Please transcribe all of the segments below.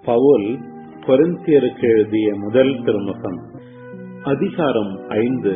பவுல் கொரிந்தியருக்கு எழுதிய முதல் திருமுகம் அதிகாரம் ஐந்து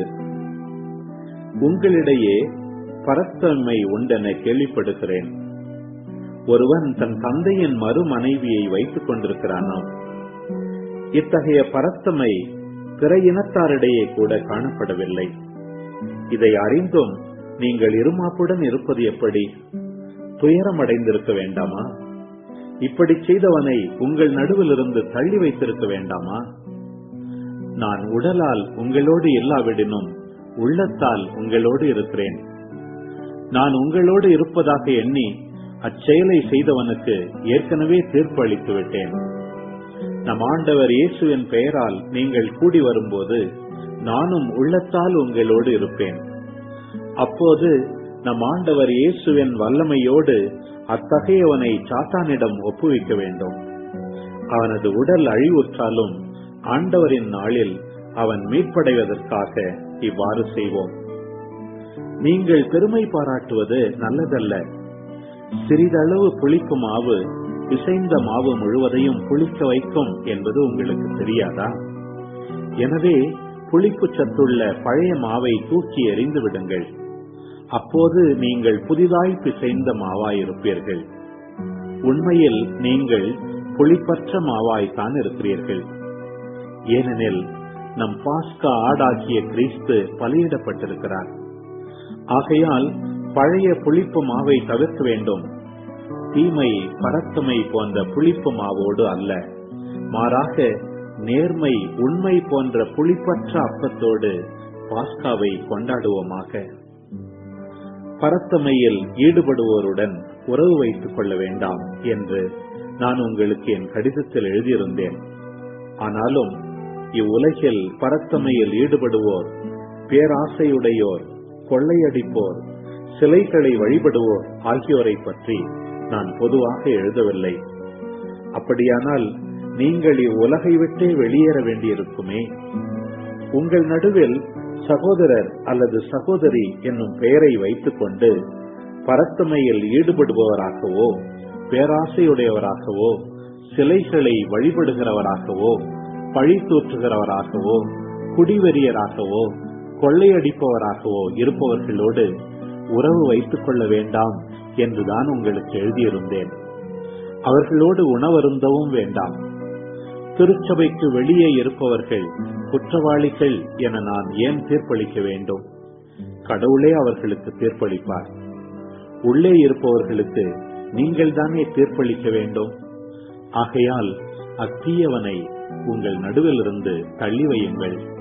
உங்களிடையே பரத்தன்மை உண்டென கேள்விப்படுகிறேன் ஒருவன் தன் தந்தையின் மறு மனைவியை வைத்துக் கொண்டிருக்கிறானோ இத்தகைய பரத்தமை பிற இனத்தாரிடையே கூட காணப்படவில்லை இதை அறிந்தும் நீங்கள் இருமாப்புடன் இருப்பது எப்படி துயரம் அடைந்திருக்க வேண்டாமா இப்படி செய்தவனை உங்கள் நடுவிலிருந்து தள்ளி வைத்திருக்க வேண்டாமா நான் உடலால் உங்களோடு இல்லாவிடினும் உள்ளத்தால் உங்களோடு இருக்கிறேன் நான் உங்களோடு இருப்பதாக எண்ணி அச்செயலை செய்தவனுக்கு ஏற்கனவே தீர்ப்பு அளித்து விட்டேன் நம் ஆண்டவர் இயேசுவின் பெயரால் நீங்கள் கூடி வரும்போது நானும் உள்ளத்தால் உங்களோடு இருப்பேன் அப்போது நம் ஆண்டவர் இயேசுவின் வல்லமையோடு அத்தகையவனை சாத்தானிடம் ஒப்புவிக்க வேண்டும் அவனது உடல் அழிவுற்றாலும் ஆண்டவரின் நாளில் அவன் மீட்படைவதற்காக இவ்வாறு செய்வோம் நீங்கள் பெருமை பாராட்டுவது நல்லதல்ல சிறிதளவு புளிப்பு மாவு பிசைந்த மாவு முழுவதையும் புளிக்க வைக்கும் என்பது உங்களுக்கு தெரியாதா எனவே புளிப்பு சத்துள்ள பழைய மாவை தூக்கி எறிந்து விடுங்கள் அப்போது நீங்கள் புதிதாய் பிசைந்த மாவாயிருப்பீர்கள் உண்மையில் நீங்கள் புளிப்பற்ற மாவாய்த்தான் இருக்கிறீர்கள் ஏனெனில் நம் பாஸ்கா ஆடாக்கிய கிறிஸ்து பலியிடப்பட்டிருக்கிறார் ஆகையால் பழைய புளிப்பு மாவை தவிர்க்க வேண்டும் தீமை பரத்தமை போன்ற புளிப்பு மாவோடு அல்ல மாறாக நேர்மை உண்மை போன்ற புளிப்பற்ற அப்பத்தோடு பாஸ்காவை கொண்டாடுவோமாக பரத்தமையில் ஈடுபடுவோருடன் உறவு வைத்துக் கொள்ள வேண்டாம் என்று நான் உங்களுக்கு என் கடிதத்தில் எழுதியிருந்தேன் ஆனாலும் இவ்வுலகில் பரத்தமையில் ஈடுபடுவோர் பேராசையுடையோர் கொள்ளையடிப்போர் சிலைகளை வழிபடுவோர் ஆகியோரை பற்றி நான் பொதுவாக எழுதவில்லை அப்படியானால் நீங்கள் இவ்வுலகை விட்டே வெளியேற வேண்டியிருக்குமே உங்கள் நடுவில் சகோதரர் அல்லது சகோதரி என்னும் பெயரை வைத்துக் கொண்டு பரத்தமையில் ஈடுபடுபவராகவோ பேராசையுடையவராகவோ சிலைகளை வழிபடுகிறவராகவோ பழி தூற்றுகிறவராகவோ குடிவெறியராகவோ கொள்ளையடிப்பவராகவோ இருப்பவர்களோடு உறவு வைத்துக் கொள்ள வேண்டாம் என்றுதான் உங்களுக்கு எழுதியிருந்தேன் அவர்களோடு உணவருந்தவும் வேண்டாம் திருச்சபைக்கு வெளியே இருப்பவர்கள் குற்றவாளிகள் என நான் ஏன் தீர்ப்பளிக்க வேண்டும் கடவுளே அவர்களுக்கு தீர்ப்பளிப்பார் உள்ளே இருப்பவர்களுக்கு நீங்கள் தானே தீர்ப்பளிக்க வேண்டும் ஆகையால் அத்தீயவனை உங்கள் நடுவிலிருந்து தள்ளி வையுங்கள்